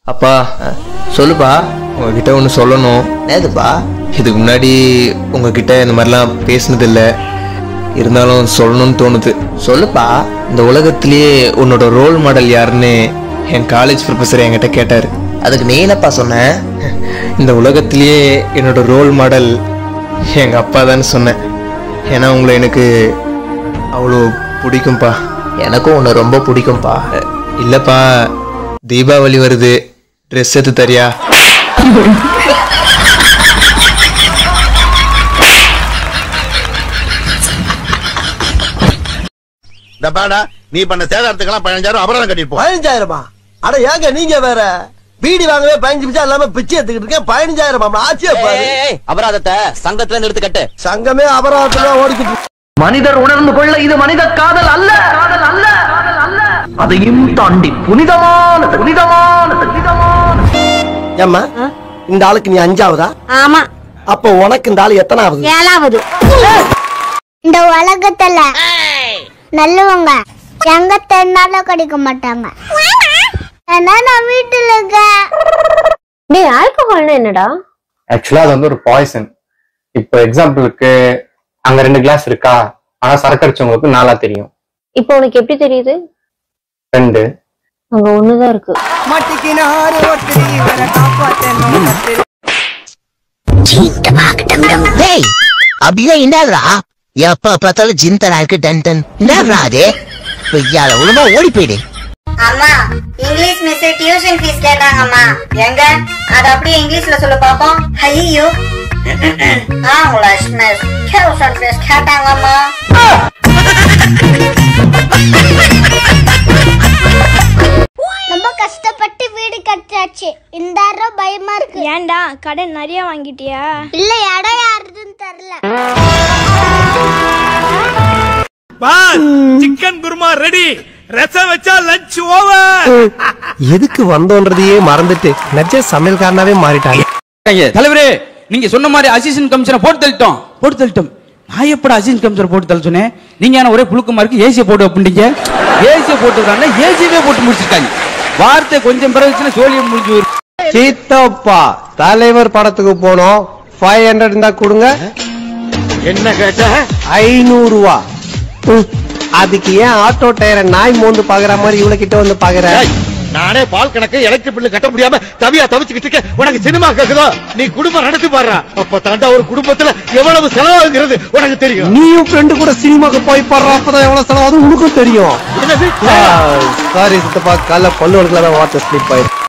அப்பா சொல்லுப்பா உங்ககிட்ட ஒன்று சொல்லணும் என்னதுப்பா இதுக்கு முன்னாடி உங்ககிட்ட இந்த மாதிரிலாம் பேசினதில்ல இருந்தாலும் சொல்லணும்னு தோணுது சொல்லுப்பா இந்த உலகத்திலேயே உன்னோட ரோல் மாடல் யாருன்னு என் காலேஜ் ப்ரொஃபஸர் என்கிட்ட கேட்டார் அதுக்கு நீ என்னப்பா சொன்ன இந்த உலகத்திலேயே என்னோட ரோல் மாடல் எங்கள் அப்பா தான் சொன்னேன் ஏன்னா உங்களை எனக்கு அவ்வளோ பிடிக்கும்ப்பா எனக்கும் உன்னை ரொம்ப பிடிக்கும்பா அஹ், இல்லைப்பா தீபாவளி வருது ட்ரெஸ் எடுத்து தரியா இந்த பாடா நீ பண்ண சேதாரத்துக்கெல்லாம் பதினஞ்சாயிரம் அபராதம் கட்டிட்டு போ பதினஞ்சாயிரமா அட ஏங்க நீங்க வேற பீடி வாங்கவே பதினஞ்சு நிமிஷம் இல்லாம பிச்சை எடுத்துக்கிட்டு இருக்கேன் பதினஞ்சாயிரம் ஆச்சியா பாரு அபராதத்தை சங்கத்துல நிறுத்து கட்டு சங்கமே அபராதத்துல ஓடிக்கிட்டு இருக்கு. மனிதர் உணர்ந்து கொள்ள இது மனித காதல் அல்ல காதல் அல்ல காதல் அல்ல அதையும் தாண்டி புனிதமானது புனிதமானது புனிதமானது ஏம்மா இந்த ஆளுக்கு நீ அஞ்சாவதா ஆமா அப்போ உனக்கு இந்த ஆளு எத்தனாவது ஏழாவது இந்த உலகத்துல நல்லவங்க எங்க தெரிந்தாலும் கிடைக்க மாட்டாங்க ஏன்னா நான் வீட்டுல இருக்கேன் டேய் ஆல்கஹால்னா என்னடா ஆக்சுவலா அது வந்து ஒரு பாய்சன் இப்போ எக்ஸாம்பிளுக்கு அங்க ரெண்டு கிளாஸ் இருக்கா ஆனா சரக்கு அடிச்சவங்களுக்கு நாலா தெரியும் இப்போ உனக்கு எப்படி தெரியுது ரெண்டு அங்க ஒண்ணுதான் இருக்கு டேய் அப்படியே என்னதுடா எப்ப பார்த்தாலும் ஜிந்தரா இருக்கு டன் டன் என்னடா அது ஐயால ஒழுங்கா ஓடி போயிடு அம்மா இங்கிலீஷ் மிஸ் டியூஷன் ஃபீஸ் கேட்டாங்கம்மா எங்க அது அப்படியே இங்கிலீஷ்ல சொல்ல பாப்போம் ஐயோ இங்கிலீஷ் மிஸ் டியூஷன் ஃபீஸ் கேட்டாங்கம்மா ரொம்ப கஷ்டப்பட்டு வீடு கட்டியாச்சு இந்த இடம் பயமா இருக்கு ஏன்டா கடன் நிறைய வாங்கிட்டியா இல்ல இடம் யாருதுன்னு தெரியல சிக்கன் குருமா ரெடி ரசம் வச்சா லஞ்ச் ஓவர் எதுக்கு வந்தோன்றதையே மறந்துட்டு நெஜ சமையல்காரனாவே மாறிட்டாங்க தலைவரே நீங்க சொன்ன மாதிரி அசிஸ்டன்ட் கமிஷனை போட்டு தள்ளிட்டோம் போட்டு தள்ளிட்டோம் நான் எப்பட அசிஸ்டன்ட் கமிஷனர் போட்டு தள்ள சொன்னேன் நீங்க என்ன ஒரே புழுக்கமா இருக்கு ஏசியை போட்டு அப்படிங்க ஏசியை போட்டுருக்காங்க ஏசியவே போட்டு முடிச்சிருக்காங்க வார்த்தை கொஞ்சம் பிறகுச்சுன்னா சோழியம் முடிஞ்சு போயிரும். சீத்தப்பா தலைவர் படத்துக்கு போனோம் ஃபைவ் ஹண்ட்ரட் இருந்தா கொடுங்க என்ன கேட்ட ஐநூறு ரூபா ம், அதுக்கு ஏன் ஆட்டோ டயரை நாய் மோந்து பாக்குற மாதிரி இவ்வளவு கிட்ட வந்து பாக்குற ஏய், நானே பால் கணக்கு எலக்ட்ரிக் பில்லு கட்ட முடியாம தவியா தவிச்சுக்கிட்டு இருக்கேன் உனக்கு சினிமா கேக்குதோ நீ குடும்பம் நடத்தி பாடுறா அப்ப தாண்டா ஒரு குடும்பத்துல எவ்வளவு செலவாகுங்கிறது உனக்கு தெரியும் நீயும் ஃப்ரெண்டு கூட சினிமாக்கு போய் பாடுற அப்பதான் எவ்வளவு செலவாகும் உனக்கும் தெரியும் என்னது? சாரி சித்தப்பா காலைல பல்லு வளர்க்கல வாட்டர் ஸ்லிப் ஆயிடும்